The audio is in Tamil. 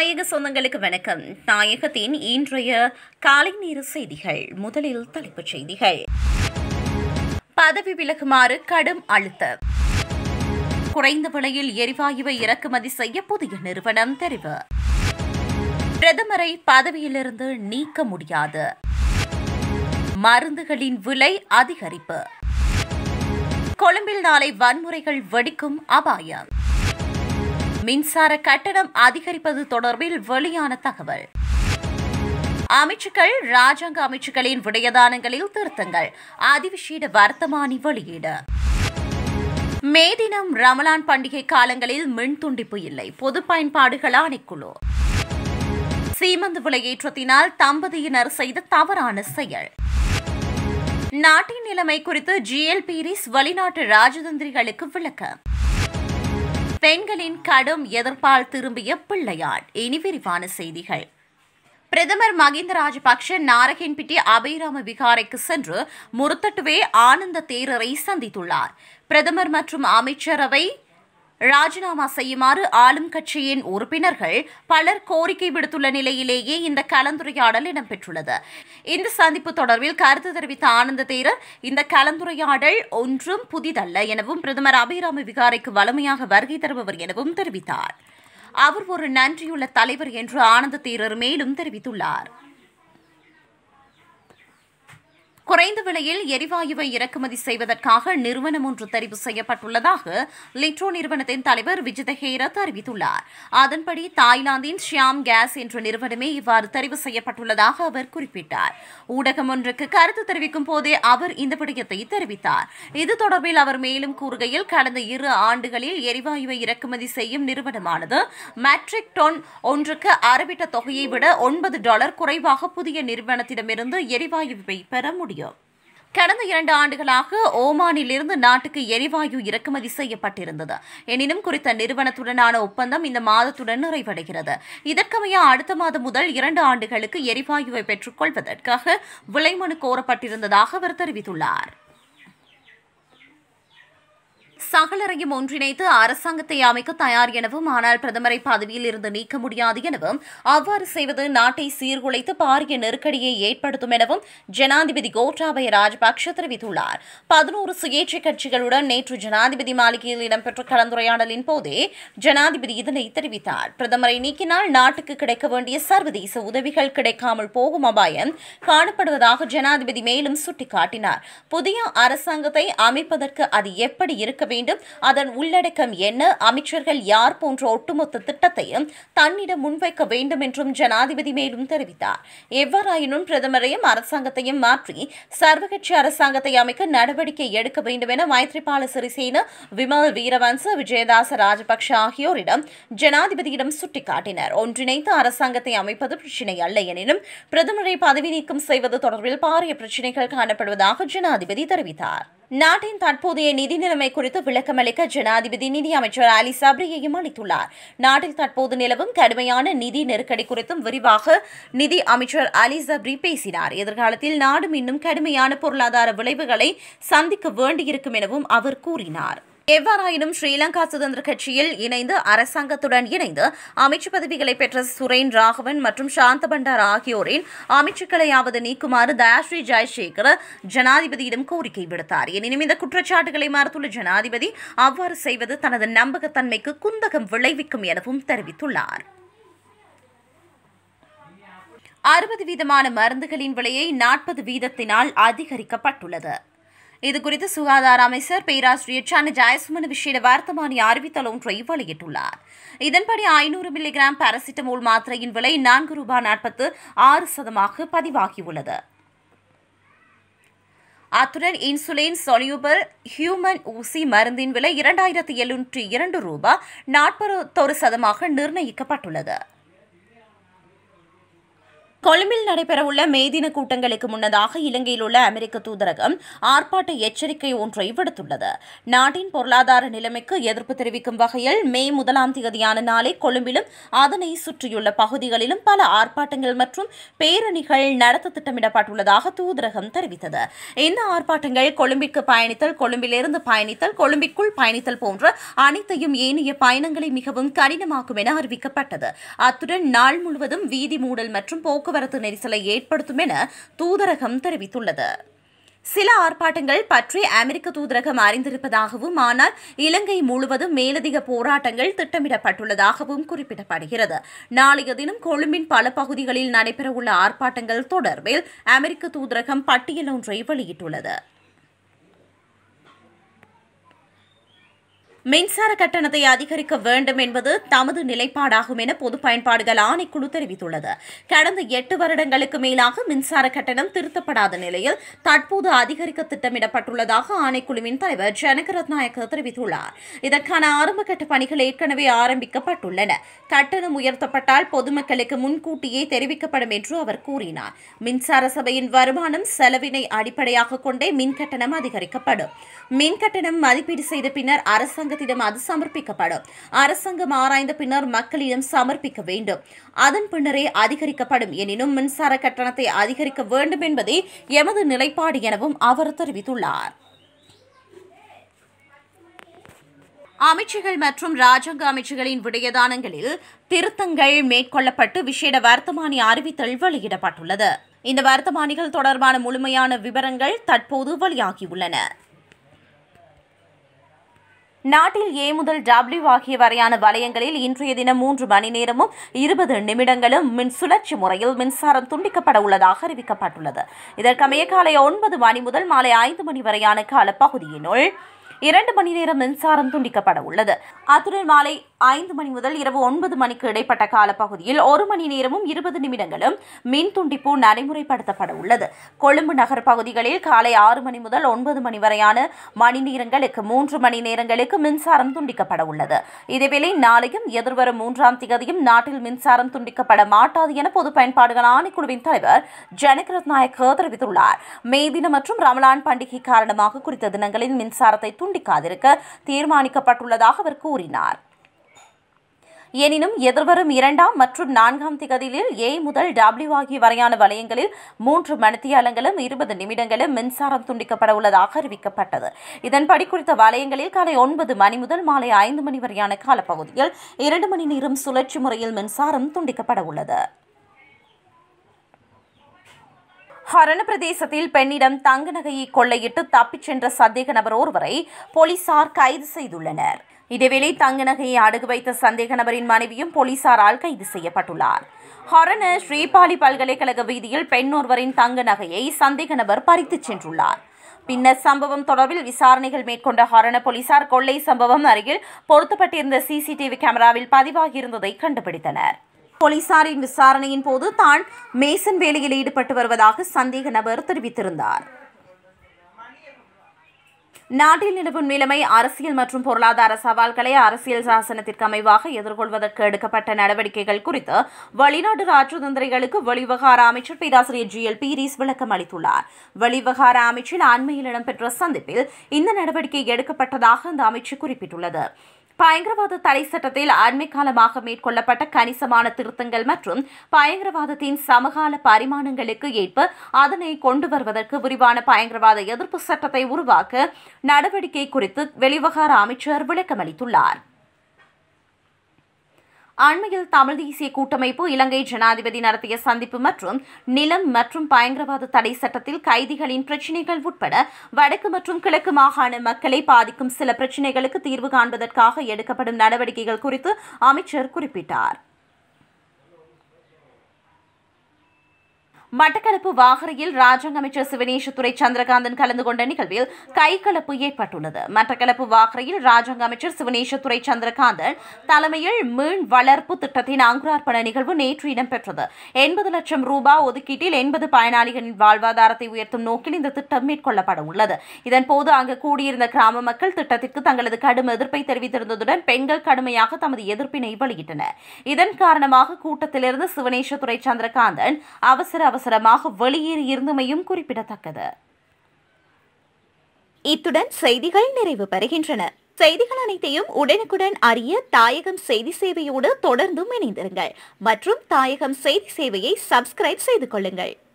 தாயக சொந்தங்களுக்கு வணக்கம் தாயகத்தின் இன்றைய காலை நேர செய்திகள் முதலில் தலைப்புச் செய்திகள் பதவி விலகுமாறு கடும் அழுத்தம் குறைந்த விலையில் எரிவாயுவை இறக்குமதி செய்ய புதிய நிறுவனம் தெரிவு பிரதமரை பதவியிலிருந்து நீக்க முடியாது மருந்துகளின் விலை அதிகரிப்பு கொழும்பில் நாளை வன்முறைகள் வெடிக்கும் அபாயம் மின்சார கட்டணம் அதிகரிப்பது தொடர்பில் வெளியான தகவல் அமைச்சுக்கள் ராஜாங்க அமைச்சுக்களின் விடயதானங்களில் திருத்தங்கள் அதிவிசேட வர்த்தமானி வெளியீடு மே தினம் ரமலான் பண்டிகை காலங்களில் மின் துண்டிப்பு இல்லை பொது பயன்பாடுகள் ஆணைக்குழு சீமந்து விலையேற்றத்தினால் தம்பதியினர் செய்த தவறான செயல் நாட்டின் நிலைமை குறித்து ஜிஎல் பீரிஸ் வெளிநாட்டு ராஜதந்திரிகளுக்கு விளக்கம் பெண்களின் கடும் எதிர்ப்பால் திரும்பிய பிள்ளையாள் இனி விரிவான செய்திகள் பிரதமர் மகிந்த ராஜபக்ஷ நாரகன்பட்டி அபயராம விகாரைக்கு சென்று முருத்தட்டுவே ஆனந்த தேரரை சந்தித்துள்ளார் பிரதமர் மற்றும் அமைச்சரவை ராஜினாமா செய்யுமாறு ஆளும் கட்சியின் உறுப்பினர்கள் பலர் கோரிக்கை விடுத்துள்ள நிலையிலேயே இந்த கலந்துரையாடல் இடம்பெற்றுள்ளது இந்த சந்திப்பு தொடர்பில் கருத்து தெரிவித்த ஆனந்த தேரர் இந்த கலந்துரையாடல் ஒன்றும் புதிதல்ல எனவும் பிரதமர் அபிராம விகாரைக்கு வலிமையாக வருகை தருபவர் எனவும் தெரிவித்தார் அவர் ஒரு நன்றியுள்ள தலைவர் என்று ஆனந்த தேரர் மேலும் தெரிவித்துள்ளார் குறைந்த விலையில் எரிவாயுவை இறக்குமதி செய்வதற்காக நிறுவனம் ஒன்று தெரிவு செய்யப்பட்டுள்ளதாக லிட்ரோ நிறுவனத்தின் தலைவர் விஜித ஹேரத் அறிவித்துள்ளார் அதன்படி தாய்லாந்தின் ஷியாம் கேஸ் என்ற நிறுவனமே இவ்வாறு தெரிவு செய்யப்பட்டுள்ளதாக அவர் குறிப்பிட்டார் ஊடகம் ஒன்றுக்கு கருத்து தெரிவிக்கும் போதே அவர் இந்த விடயத்தை தெரிவித்தார் இது தொடர்பில் அவர் மேலும் கூறுகையில் கடந்த இரு ஆண்டுகளில் எரிவாயுவை இறக்குமதி செய்யும் நிறுவனமானது மெட்ரிக் டன் ஒன்றுக்கு அறவிட்ட தொகையை விட ஒன்பது டாலர் குறைவாக புதிய நிறுவனத்திடமிருந்து எரிவாயுவை பெற முடியும் கடந்த இரண்டு ஆண்டுகளாக ஓமானிலிருந்து நாட்டுக்கு எரிவாயு இறக்குமதி செய்யப்பட்டிருந்தது எனினும் குறித்த நிறுவனத்துடனான ஒப்பந்தம் இந்த மாதத்துடன் நிறைவடைகிறது இதற்கமைய அடுத்த மாதம் முதல் இரண்டு ஆண்டுகளுக்கு எரிவாயுவை பெற்றுக்கொள்வதற்காக விலைமனு கோரப்பட்டிருந்ததாக அவர் தெரிவித்துள்ளார் சகலரையும் ஒன்றிணைத்து அரசாங்கத்தை அமைக்க தயார் எனவும் ஆனால் பிரதமரை பதவியில் இருந்து நீக்க முடியாது எனவும் அவ்வாறு செய்வது நாட்டை சீர்குலைத்து பாரிய நெருக்கடியை ஏற்படுத்தும் எனவும் ஜனாதிபதி கோட்டாபய ராஜபக்ஷ தெரிவித்துள்ளார் பதினோரு சுயேட்சை கட்சிகளுடன் நேற்று ஜனாதிபதி மாளிகையில் இடம்பெற்ற கலந்துரையாடலின் போதே ஜனாதிபதி இதனை தெரிவித்தார் பிரதமரை நீக்கினால் நாட்டுக்கு கிடைக்க வேண்டிய சர்வதேச உதவிகள் கிடைக்காமல் போகும் அபாயம் காணப்படுவதாக ஜனாதிபதி மேலும் சுட்டிக்காட்டினார் புதிய அரசாங்கத்தை அமைப்பதற்கு அது எப்படி இருக்க வேண்டும் வேண்டும் அதன் உள்ளடக்கம் என்ன அமைச்சர்கள் யார் போன்ற ஒட்டுமொத்த திட்டத்தையும் தன்னிடம் முன்வைக்க வேண்டும் என்றும் ஜனாதிபதி மேலும் தெரிவித்தார் எவ்வாறாயினும் பிரதமரையும் அரசாங்கத்தையும் மாற்றி சர்வகட்சி அரசாங்கத்தை அமைக்க நடவடிக்கை எடுக்க வேண்டும் என மைத்ரிபால சிறிசேன விமல் வீரவன்ச விஜயதாச ராஜபக்ஷ ஆகியோரிடம் ஜனாதிபதியிடம் சுட்டிக்காட்டினர் ஒன்றிணைத்து அரசாங்கத்தை அமைப்பது பிரச்சினை அல்ல எனினும் பிரதமரை பதவி நீக்கம் செய்வது தொடர்பில் பாரிய பிரச்சினைகள் காணப்படுவதாக ஜனாதிபதி தெரிவித்தார் நாட்டின் தற்போதைய நிதி நிலைமை குறித்து விளக்கமளிக்க ஜனாதிபதி நிதி அமைச்சர் அலி சப்ரியையும் அளித்துள்ளார் நாட்டில் தற்போது நிலவும் கடுமையான நிதி நெருக்கடி குறித்தும் விரிவாக நிதி அமைச்சர் அலி சப்ரி பேசினார் எதிர்காலத்தில் நாடும் இன்னும் கடுமையான பொருளாதார விளைவுகளை சந்திக்க வேண்டியிருக்கும் எனவும் அவர் கூறினார் எவ்வாறாயினும் ஸ்ரீலங்கா சுதந்திர கட்சியில் இணைந்து அரசாங்கத்துடன் இணைந்து அமைச்சு பதவிகளை பெற்ற சுரேன் ராகவன் மற்றும் சாந்த பண்டார் ஆகியோரின் அமைச்சுக்களையாவது நீக்குமாறு தயாஸ்ரீ ஜெயசேகர் ஜனாதிபதியிடம் கோரிக்கை விடுத்தார் எனினும் இந்த குற்றச்சாட்டுகளை மறுத்துள்ள ஜனாதிபதி அவ்வாறு செய்வது தனது நம்பகத்தன்மைக்கு குந்தகம் விளைவிக்கும் எனவும் தெரிவித்துள்ளார் அறுபது வீதமான மருந்துகளின் விலையை நாற்பது வீதத்தினால் அதிகரிக்கப்பட்டுள்ளது இதுகுறித்து சுகாதார அமைச்சர் பேராசிரியர் சன்ன ஜெயசுமன் விசேட வர்த்தமானி அறிவித்தல் ஒன்றை வெளியிட்டுள்ளார் இதன்படி ஐநூறு மில்லிகிராம் பாராசிட்டமோல் மாத்திரையின் விலை நான்கு ரூபாய் நாற்பத்து ஆறு சதமாக பதிவாகியுள்ளது அத்துடன் இன்சுலின் சொலியூபல் ஹியூமன் ஊசி மருந்தின் விலை இரண்டாயிரத்தி எழுநூற்றி இரண்டு ரூபாய் நாற்பத்தொரு சதமாக நிர்ணயிக்கப்பட்டுள்ளது கொழும்பில் நடைபெறவுள்ள மே தின கூட்டங்களுக்கு முன்னதாக இலங்கையில் உள்ள அமெரிக்க தூதரகம் ஆர்ப்பாட்ட எச்சரிக்கை ஒன்றை விடுத்துள்ளது நாட்டின் பொருளாதார நிலைமைக்கு எதிர்ப்பு தெரிவிக்கும் வகையில் மே முதலாம் தேதியான நாளை கொழும்பிலும் அதனை சுற்றியுள்ள பகுதிகளிலும் பல ஆர்ப்பாட்டங்கள் மற்றும் பேரணிகள் நடத்த திட்டமிடப்பட்டுள்ளதாக தூதரகம் தெரிவித்தது இந்த ஆர்ப்பாட்டங்கள் கொழும்பிற்கு பயணித்தல் கொழும்பிலிருந்து பயணித்தல் கொழும்பிற்குள் பயணித்தல் போன்ற அனைத்தையும் ஏனைய பயணங்களை மிகவும் கடினமாக்கும் என அறிவிக்கப்பட்டது அத்துடன் நாள் முழுவதும் வீதி மூடல் மற்றும் போக்குவரத்து நெரிசலை ஏற்படுத்தும் என தூதரகம் தெரிவித்துள்ளது சில ஆர்ப்பாட்டங்கள் பற்றி அமெரிக்க தூதரகம் அறிந்திருப்பதாகவும் ஆனால் இலங்கை முழுவதும் மேலதிக போராட்டங்கள் திட்டமிடப்பட்டுள்ளதாகவும் குறிப்பிடப்படுகிறது நாளைய தினம் கொழும்பின் பல பகுதிகளில் நடைபெறவுள்ள ஆர்ப்பாட்டங்கள் தொடர்பில் அமெரிக்க தூதரகம் பட்டியல் ஒன்றை வெளியிட்டுள்ளது மின்சார கட்டணத்தை அதிகரிக்க வேண்டும் என்பது தமது நிலைப்பாடாகும் என பொது பயன்பாடுகள் ஆணைக்குழு தெரிவித்துள்ளது கடந்த எட்டு வருடங்களுக்கு மேலாக மின்சார கட்டணம் திருத்தப்படாத நிலையில் தற்போது அதிகரிக்க திட்டமிடப்பட்டுள்ளதாக ஆணைக்குழுவின் தலைவர் ஜனக ரத்நாயக்க தெரிவித்துள்ளார் இதற்கான ஆரம்பகட்ட பணிகள் ஏற்கனவே ஆரம்பிக்கப்பட்டுள்ளன கட்டணம் உயர்த்தப்பட்டால் பொதுமக்களுக்கு முன்கூட்டியே தெரிவிக்கப்படும் என்று அவர் கூறினார் மின்சார சபையின் வருமானம் செலவினை அடிப்படையாக கொண்டே மின் கட்டணம் அதிகரிக்கப்படும் மின் கட்டணம் மதிப்பீடு செய்த பின்னர் அரசாங்கத்திடம் அது சமர்ப்பிக்கப்படும் அரசாங்கம் ஆராய்ந்த பின்னர் மக்களிடம் சமர்ப்பிக்க வேண்டும் அதன் பின்னரே அதிகரிக்கப்படும் எனினும் மின்சார கட்டணத்தை அதிகரிக்க வேண்டும் என்பதே எமது நிலைப்பாடு எனவும் அவர் தெரிவித்துள்ளார் அமைச்சுகள் மற்றும் ராஜாங்க அமைச்சுகளின் விடயதானங்களில் திருத்தங்கள் மேற்கொள்ளப்பட்டு விசேட வர்த்தமானி அறிவித்தல் வெளியிடப்பட்டுள்ளது இந்த வர்த்தமானிகள் தொடர்பான முழுமையான விவரங்கள் தற்போது வெளியாகியுள்ளன நாட்டில் ஏ முதல் டபிள்யூ ஆகிய வரையான வலயங்களில் இன்றைய தினம் மூன்று மணி நேரமும் இருபது நிமிடங்களும் மின் சுழற்சி முறையில் மின்சாரம் துண்டிக்கப்பட உள்ளதாக அறிவிக்கப்பட்டுள்ளது இதற்கமைய காலை ஒன்பது மணி முதல் மாலை ஐந்து மணி வரையான கால பகுதியினுள் இரண்டு மணி நேரம் மின்சாரம் துண்டிக்கப்பட உள்ளது அத்துடன் மாலை ஐந்து மணி முதல் இரவு ஒன்பது மணிக்கு இடைப்பட்ட காலப்பகுதியில் ஒரு மணி நேரமும் இருபது நிமிடங்களும் மின் துண்டிப்பு நடைமுறைப்படுத்தப்பட உள்ளது கொழும்பு நகர் பகுதிகளில் காலை ஆறு மணி முதல் ஒன்பது மணி வரையான மணி நேரங்களுக்கு மூன்று மணி நேரங்களுக்கு மின்சாரம் துண்டிக்கப்பட உள்ளது இதேவேளை நாளையும் எதிர்வரும் மூன்றாம் திகதியும் நாட்டில் மின்சாரம் துண்டிக்கப்பட மாட்டாது என பொது பயன்பாடுகள் ஆணைக்குழுவின் தலைவர் ஜனக் ரத்நாயக்க தெரிவித்துள்ளார் மே தினம் மற்றும் ரமலான் பண்டிகை காரணமாக குறித்த தினங்களில் மின்சாரத்தை துண்டிக்காதிருக்க தீர்மானிக்கப்பட்டுள்ளதாக அவர் கூறினார் எனினும் எதிர்வரும் இரண்டாம் மற்றும் நான்காம் திகதியில் ஏ முதல் டபிள்யூ ஆகிய வரையான வலயங்களில் மூன்று மணித்தியாலங்களும் இருபது நிமிடங்களும் மின்சாரம் துண்டிக்கப்பட உள்ளதாக அறிவிக்கப்பட்டது இதன்படி குறித்த வலயங்களில் காலை ஒன்பது மணி முதல் மாலை ஐந்து மணி வரையான காலப்பகுதியில் இரண்டு மணி நேரம் சுழற்சி முறையில் மின்சாரம் துண்டிக்கப்பட உள்ளது ஹரண பிரதேசத்தில் பெண்ணிடம் தங்க நகையை கொள்ளையிட்டு தப்பிச் சென்ற சந்தேக நபர் ஒருவரை போலீசார் கைது செய்துள்ளனர் இதேவேளை தங்க நகையை அடகு வைத்த சந்தேக நபரின் மனைவியும் போலீசாரால் கைது செய்யப்பட்டுள்ளார் ஹரண ஸ்ரீபாலி பல்கலைக்கழக வீதியில் பெண் ஒருவரின் தங்க நகையை சந்தேக நபர் பறித்துச் சென்றுள்ளார் பின்னர் சம்பவம் தொடர்பில் விசாரணைகள் மேற்கொண்ட ஹரண போலீசார் கொள்ளை சம்பவம் அருகில் பொருத்தப்பட்டிருந்த சிசிடிவி கேமராவில் பதிவாகியிருந்ததை கண்டுபிடித்தனர் போலீசாரின் விசாரணையின் போது தான் மேசன் வேலையில் ஈடுபட்டு வருவதாக சந்தேக நபர் தெரிவித்திருந்தார் நாட்டில் நிலவும் நிலைமை அரசியல் மற்றும் பொருளாதார சவால்களை அரசியல் சாசனத்திற்கு அமைவாக எதிர்கொள்வதற்கு எடுக்கப்பட்ட நடவடிக்கைகள் குறித்து வெளிநாட்டு ராஜதந்திரிகளுக்கு வெளிவிவகார அமைச்சர் பேராசிரியர் ஜி எல் பீரிஸ் விளக்கம் அளித்துள்ளார் வெளிவிவகார அமைச்சில் அண்மையில் இடம்பெற்ற சந்திப்பில் இந்த நடவடிக்கை எடுக்கப்பட்டதாக அந்த அமைச்சு குறிப்பிட்டுள்ளது பயங்கரவாத தடை சட்டத்தில் அண்மை காலமாக மேற்கொள்ளப்பட்ட கணிசமான திருத்தங்கள் மற்றும் பயங்கரவாதத்தின் சமகால பரிமாணங்களுக்கு ஏற்ப அதனை கொண்டு வருவதற்கு விரிவான பயங்கரவாத எதிர்ப்பு சட்டத்தை உருவாக்க நடவடிக்கை குறித்து வெளிவகார அமைச்சர் விளக்கமளித்துள்ளார் அண்மையில் தமிழ் தேசிய கூட்டமைப்பு இலங்கை ஜனாதிபதி நடத்திய சந்திப்பு மற்றும் நிலம் மற்றும் பயங்கரவாத தடை சட்டத்தில் கைதிகளின் பிரச்சினைகள் உட்பட வடக்கு மற்றும் கிழக்கு மாகாண மக்களை பாதிக்கும் சில பிரச்சினைகளுக்கு தீர்வு காண்பதற்காக எடுக்கப்படும் நடவடிக்கைகள் குறித்து அமைச்சர் குறிப்பிட்டார் மட்டக்களப்பு வாகரையில் ராஜாங்க அமைச்சர் சிவனேசத்துறை சந்திரகாந்தன் கலந்து கொண்ட நிகழ்வில் கைகலப்பு ஏற்பட்டுள்ளது மட்டக்களப்பு வாகரையில் ராஜாங்க அமைச்சர் சிவனேசத்துறை சந்திரகாந்தன் தலைமையில் மீன் வளர்ப்பு திட்டத்தின் அங்குரார்ப்பண நிகழ்வு நேற்று இடம்பெற்றது எண்பது லட்சம் ரூபாய் ஒதுக்கீட்டில் எண்பது பயனாளிகளின் வாழ்வாதாரத்தை உயர்த்தும் நோக்கில் இந்த திட்டம் மேற்கொள்ளப்பட உள்ளது இதன்போது அங்கு கூடியிருந்த கிராம மக்கள் திட்டத்திற்கு தங்களது கடும் எதிர்ப்பை தெரிவித்திருந்ததுடன் பெண்கள் கடுமையாக தமது எதிர்ப்பினை வெளியிட்டனர் இதன் காரணமாக கூட்டத்திலிருந்து சிவனேசத்துறை சந்திரகாந்தன் அவசர அவசரமாக வெளியேறியிருந்தமையும் குறிப்பிடத்தக்கது இத்துடன் செய்திகள் நிறைவு பெறுகின்றன செய்திகள் அனைத்தையும் உடனுக்குடன் அறிய தாயகம் செய்தி சேவையோடு தொடர்ந்தும் இணைந்திருங்கள் மற்றும் தாயகம் செய்தி சேவையை சப்ஸ்கிரைப் செய்து கொள்ளுங்கள்